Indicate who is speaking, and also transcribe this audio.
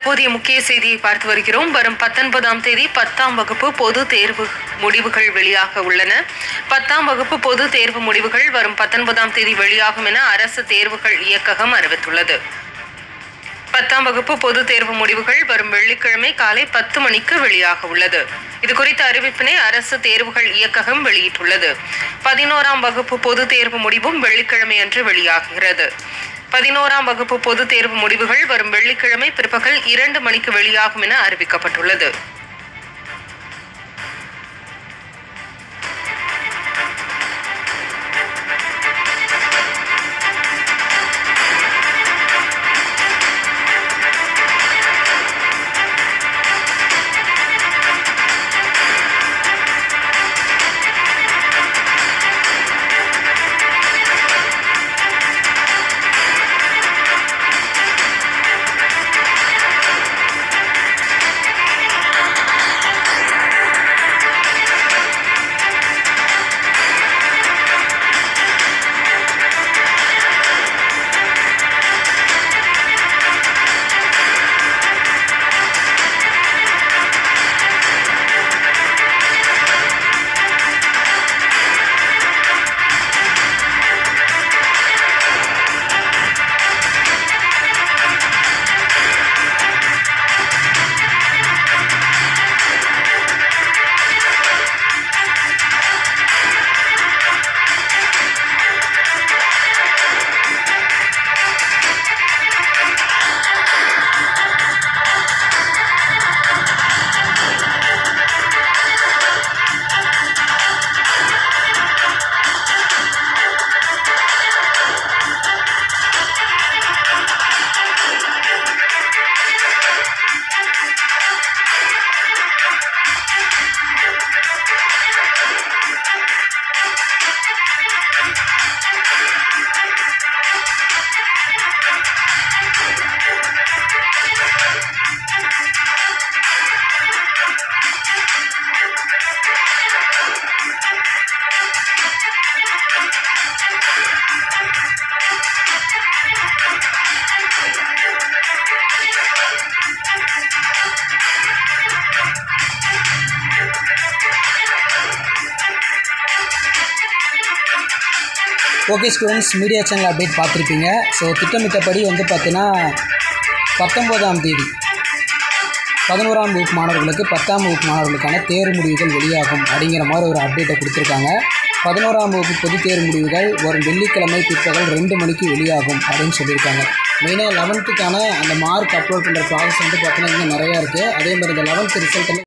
Speaker 1: புதிய முக்கிய செய்தியை பார்த்து வருகிறோம் வரும் பத்தொன்பதாம் தேதி பத்தாம் வகுப்பு பொது தேர்வு முடிவுகள் வெளியாக உள்ளன பத்தாம் வகுப்பு பொது தேர்வு முடிவுகள் வரும் பத்தொன்பதாம் தேதி வெளியாகும் என அரசு தேர்வுகள் இயக்ககம் அறிவித்துள்ளது பத்தாம் வகுப்பு பொது தேர்வு முடிவுகள் வரும் வெள்ளிக்கிழமை காலை பத்து மணிக்கு வெளியாக உள்ளது இது குறித்த அறிவிப்பினை அரசு தேர்வுகள் இயக்ககம் வெளியிட்டுள்ளது பதினோராம் வகுப்பு பொது தேர்வு முடிவும் வெள்ளிக்கிழமை அன்று வெளியாகிறது பதினோராம் வகுப்பு பொது தேர்வு முடிவுகள் வரும் வெள்ளிக்கிழமை பிற்பகல் இரண்டு மணிக்கு வெளியாகும் என அறிவிக்கப்பட்டுள்ளது
Speaker 2: okay students media channel update பார்த்துருப்பீங்க ஸோ திட்டமிட்டபடி வந்து பார்த்தீங்கன்னா பத்தொம்போதாம் தேதி பதினோராம் வகுப்பு மாணவர்களுக்கு பத்தாம் வகுப்பு மாணவர்களுக்கான தேர்வு முடிவுகள் வெளியாகும் அப்படிங்கிற மாதிரி ஒரு அப்டேட்டை கொடுத்துருக்காங்க பதினோராம் வகுப்பு பொதுத் தேர்வு முடிவுகள் வரும் வெள்ளிக்கிழமை பிற்பகல் ரெண்டு மணிக்கு வெளியாகும் அப்படின்னு சொல்லியிருக்காங்க மெயினாக லெவன்த்துக்கான அந்த மார்க் அப்லோட் பண்ணுற ப்ராசஸ் வந்து பார்த்தீங்கன்னா இன்னும் நிறையா இருக்குது அதே மாதிரி இந்த லெவன்த்து ரிசல்ட்டில்